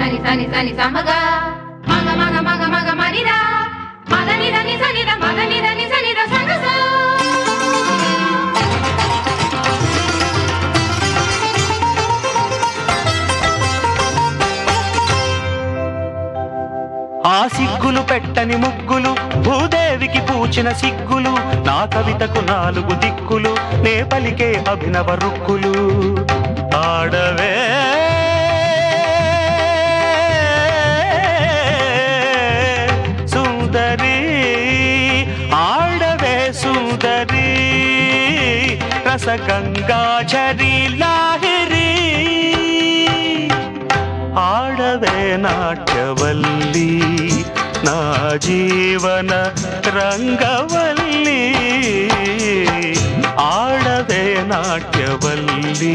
సని సని సని సమగా మగ మగ మగ మగ మనిరా మద నిద ని సని ద మద నిద ని సని ద సగ స ఆ సిగ్గులు పెట్టని ముగ్గులు భూదేవికి పూచిన సిగ్గులు నా కవితకు నాలుగు దిక్కులు నే పలికే అభినవ రుక్కులు ఆడవే సుందరి ఆడవే సుందరి రసగంగాచరి లాహిరి ఆడవే నాట్యవల్లి నా జీవన రంగవల్లి ఆడవే నాట్యవల్లి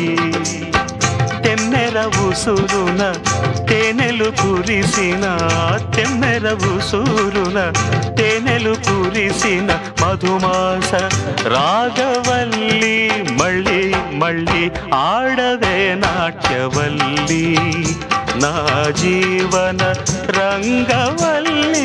తెమ్మెర ఉసురున తేనెలు కురిసిన తెమ్మెర ఉసురున తేనెలు కురిసిన మధుమాస రాగవల్లి మళ్ళీ మళ్ళీ ఆడవే నాట్యవల్లి నా జీవన రంగవల్లి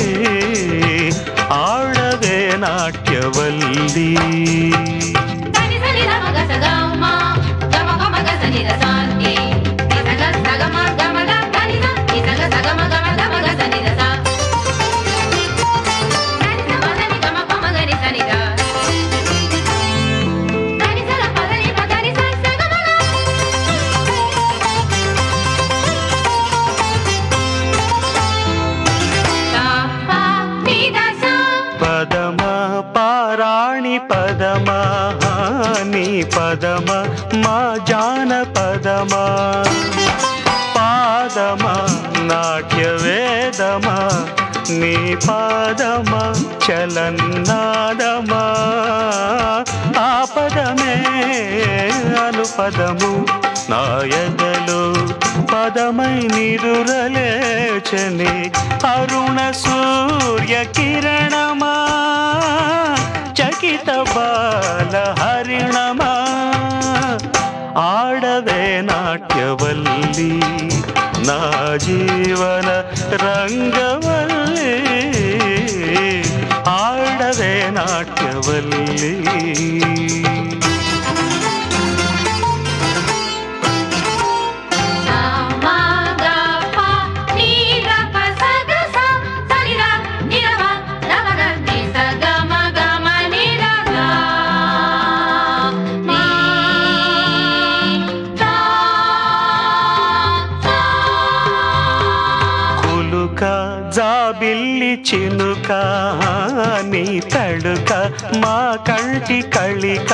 ఆడవే నాట్యవల్లి సని సని ద మగ సగ మా గమ గమ గ సని ద శాంతి ని సగ సగ మ గమ గ సని ద ని సగ సగ మ గమ గమ గ సని ద సా సని స మద ని గమ పమ గ ని సని ద సని స ద పద ని పద ని స సగ మ గ సా పా ని ద సా పదమ పారాణి పదమ నీ పదమ మా జాన పదమ పాదమ నాట్య వేదమ నీ పాదమ చలన్నాదమ ఆ పదమే అనుపదము నాయదలో పదమై నిరురలేచని అరుణ సూర్య కిరణమా చకిత బాల హరిణమా ఆడవే నాట్యవల్లి నా జీవన రంగవల్లి ఆడవే నాట్యవల్లి సా మా గ ప ని ర ప స గ స సని ద ని ర మ ర మ గ ని స గ మ గ మ ని ర గ ని సా సా కులుక జాబిల్లి చినుక నీ తడుక మా కంటి కళిక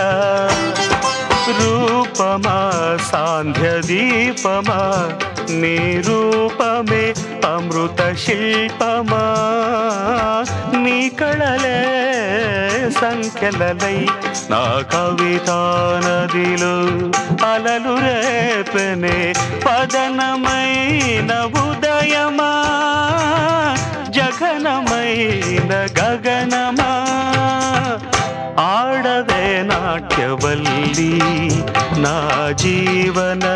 రూపమా సాంధ్య దీపమా నీ రూపమే అమృత శిల్పమా నీ కళలే సంఖ్యలలై నా కవితా నదిలో అలలు రేపనే పదనమైన ఉదయమా జగనమైన గగనమా ఆడవే నాట్యవల్లి నా జీవన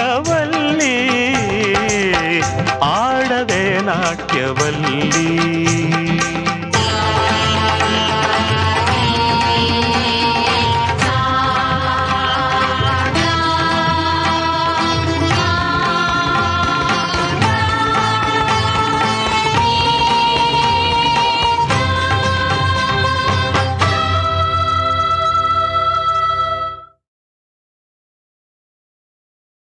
రంగవల్లి ఆడవే నాట్యవల్లి